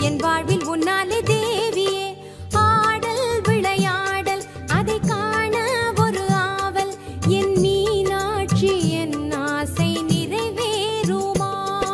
என் வாழ்வில் உன்னாலே தேவியே ஆடல் விளையாடல் அதை காண ஒரு ஆவல் என் மீனாட்சி என் ஆசை நிறைவேறுமா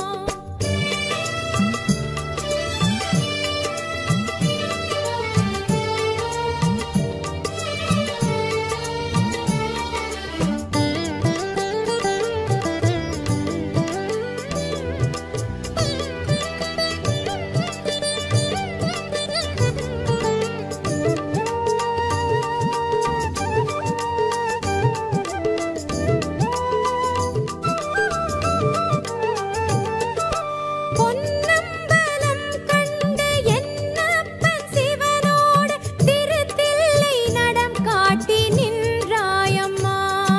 பொன்னம்பலம் கண்ட என்னப்பன் சிவனோடு திருத்தில்லை நடம் காட்டி நின்றாயம்மா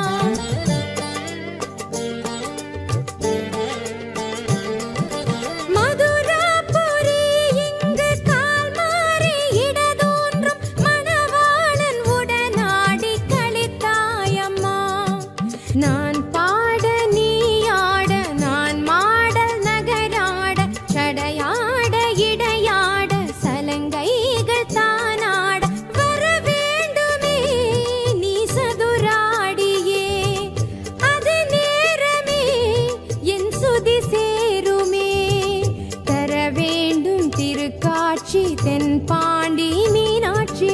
மதுராபுரி இங்கு கால் மாறி இடதோன்றும் மணவாளன் உடனாடி களித்தாயம்மா நான் பாட நீ ஆட நான் மாடல் நகராட சடையாட இடையாட சலங்கைகள் தானாட வர வேண்டுமே நீ சதுராடியே அது நேரமே என் சுதி சேருமே தர வேண்டும் திருக்காட்சி தென் பாண்டி மீனாட்சி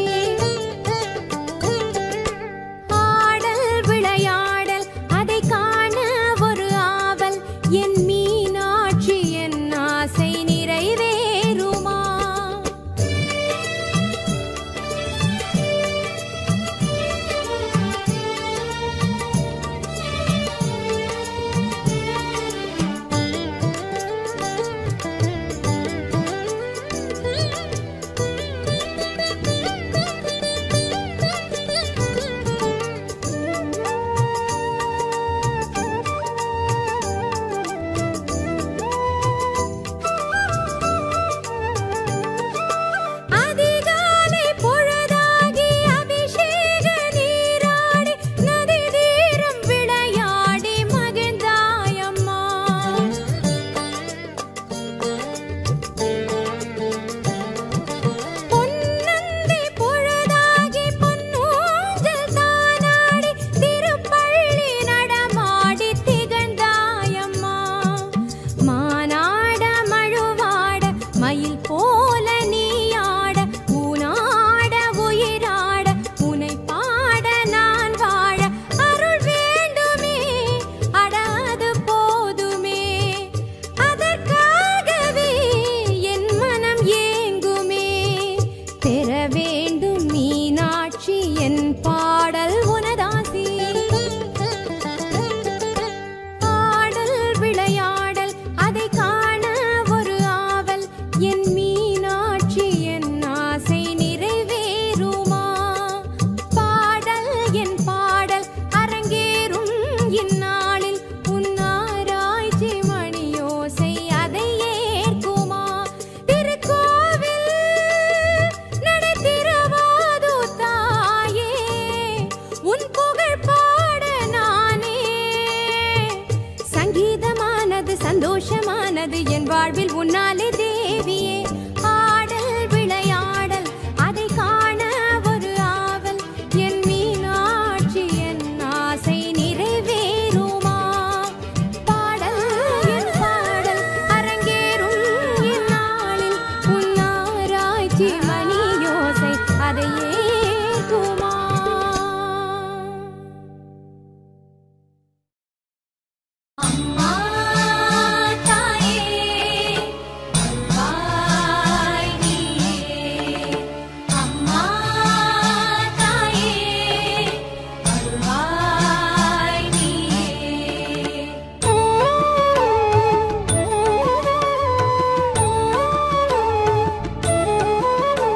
ஆடல் விளையாடல் அதை காண ஒரு ஆவல் என் மீனாட்சி என் ஆசை நிறைவேறுமா அதிகாலை பொழுதாகி அபிஷேக நீராடி நதி தீரம் விளையாடி மகிழ்ந்தாயம்மா பொன்னந்தி பொழுதாகி பொன்னூஞ்சல் தானாடி திருப்பள்ளி நடமாடி திகழ்ந்தாயம்மா மானாட மழுவாட மயில் போல நீயாட ஊனாட உயிராட உனை பாட நான் வாழ அருள் வேண்டுமே அடாது போதுமே அதற்காகவே என் மனம் ஏங்குமே பெற வேண்டும் மீனாட்சி என் பாடல் உனதாசி ஆடல் விளையாடல் அதை காண ஒரு ஆவல் என் மீனாட்சி என் ஆசை நிறைவேறுமா பாடல் என் பாடல் அரங்கேறும் இந்நாளில் உன்னாராய்ச்சி மணியோசை அதை ஏற்குமா திருக்கோவில் நடை திருவாதூர் தாயே உன் புகழ் பாட நானே சங்கீதமானது சந்தோஷமானது என் வாழ்வில் உன்னாலே தேவியே ஆடல் விளையாடல் அதை காண ஒரு ஆவல் என் மீனாட்சி என் ஆசை நிறைவேறுமா பாடல் என் பாடல் அரங்கேறும் இந்நாளில் உன்னாராய்ச்சி மணியோசை அதை ஏற்குமா அம்மா தாயே அம்மாய் நீயே அம்மா தாயே அம்மாய் நீயே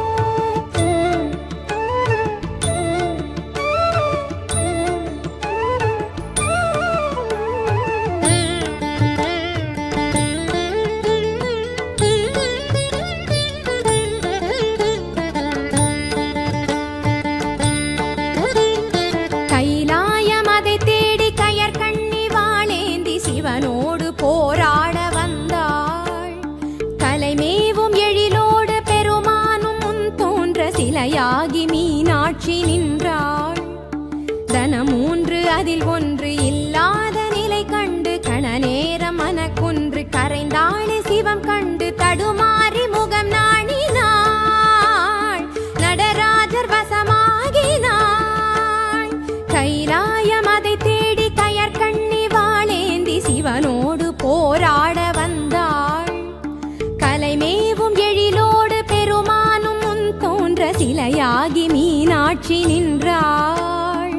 அதில் ஒன்று இல்லாத நிலை கண்டு கணநேரம் மனக்குன்று கரைந்தாளே சிவம் கண்டு தடுமாறி முகம் நாணினாள் நடராஜர் வசமாகினாள் கைலாயம் அதை தேடி கயற்கண்ணி வாளேந்தி சிவனோடு போராட வந்தாள் கலைமேவும் எழிலோடு பெருமானும் முன் தோன்ற சிலையாகி மீனாட்சி நின்றாள்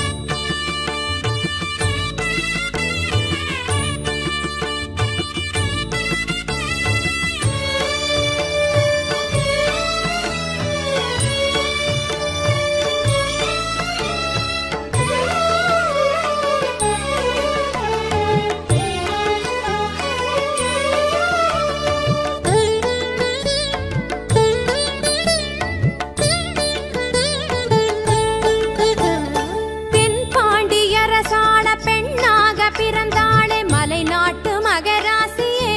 தென் பாண்டியரசாள பெண்ணாக பிறந்தாளே மலைநாட்டு மகராசியே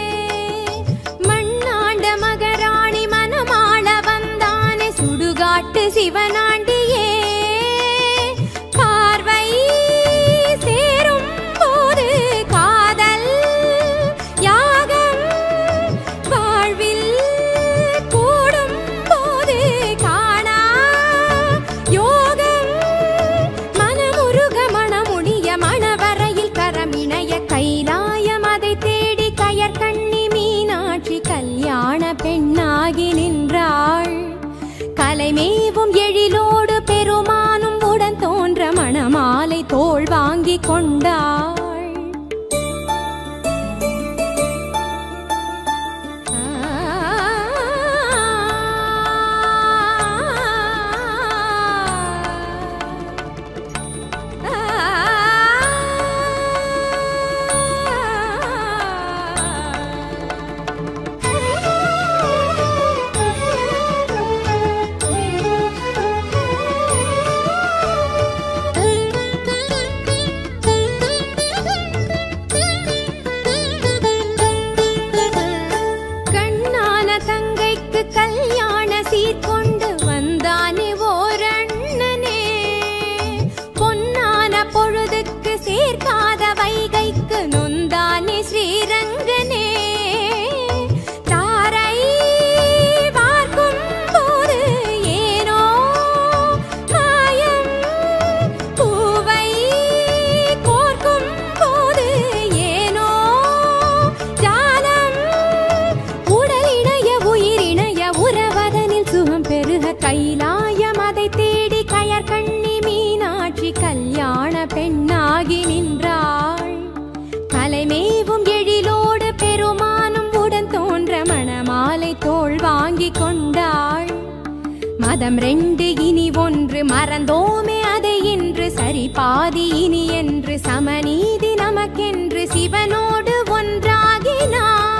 மண்ணாண்ட மகராணி மனமாள வந்தானே சுடுகாட்டு சிவனாண்டியே பார்வை சேரும் போது காதல் யாகம் வாழ்வில் கூடும் போது காணா யோகம் மனமுருக மணமுடிய மணவரையில் கரமிணைய கைலாயம் அதை தேடி கயற்கண்ணி மீனாட்சி கல்யாண பெண்ணாகி நின்றாள் கலைமேவும் எழிலோடு பெருமானும் உடன் தோன்ற மணமாலை தோள் வாங்கி கொண்டாள் கண்ணான தங்கைக்கு கல்யாண சீர்கொண்டு வந்தானே ஓரண்ணனே பொன்னான பொழுதுக்கு சேர்க்காத வைகைக்கு நொந்தானே ஸ்ரீரங்கனே தாரை வார்க்கும் போது ஏனோ மாயம் பூவை கோர்க்கும் போது ஏனோ ஜாலம் உடலிணைய உயிரிணைய உறவதனில் சுகம் பெருக கைலாயம் அதை தேடி கயற்கண்ணி மீனாட்சி கல்யாண பெண்ணாகி நின்றாள் கலைமேவும் எழிலோடு பெருமானும் உடன் தோன்ற மணமாலை தோள் வாங்கி கொண்டாள் மதம் ரெண்டு இனி ஒன்று மறந்தோமே அதை இன்று சரி பாதி இனி என்று சமநீதி நமக்கென்று சிவனோடு ஒன்றாகினாள்